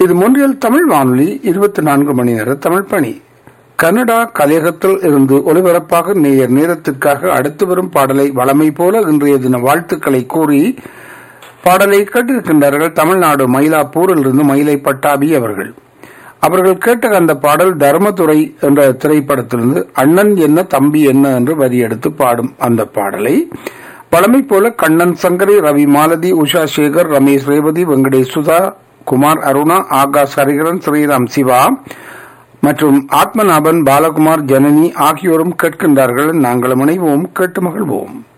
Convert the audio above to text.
இது மொன்றியல் தமிழ் வானொலி இருபத்தி நான்கு மணி நேர தமிழ் பணி கனடா கலையகத்தில் இருந்து ஒலிபரப்பாக நேயர் நேரத்திற்காக அடுத்து வரும் பாடலை வளமை போல இன்றைய தின வாழ்த்துக்களை கூறி பாடலை கேட்டிருக்கின்றார்கள் தமிழ்நாடு மயிலாப்பூரில் இருந்து மயிலை பட்டாபி அவர்கள் அவர்கள் கேட்ட அந்த பாடல் தர்மதுரை என்ற திரைப்படத்திலிருந்து அண்ணன் என்ன தம்பி என்ன என்று வரி எடுத்து பாடும் அந்த பாடலை பழமை போல கண்ணன் சங்கரி ரவி மாலதி உஷா சேகர் ரமேஷ் ரேவதி வெங்கடேஷ் சுதா குமார் அருணா ஆகாஷ் ஹரிகரன் ஸ்ரீராம் சிவா மற்றும் ஆத்மநாபன் பாலகுமார் ஜனனி ஆகியோரும் கேட்கின்றார்கள் நாங்கள் இணைவோம் கேட்டு மகிழ்வோம்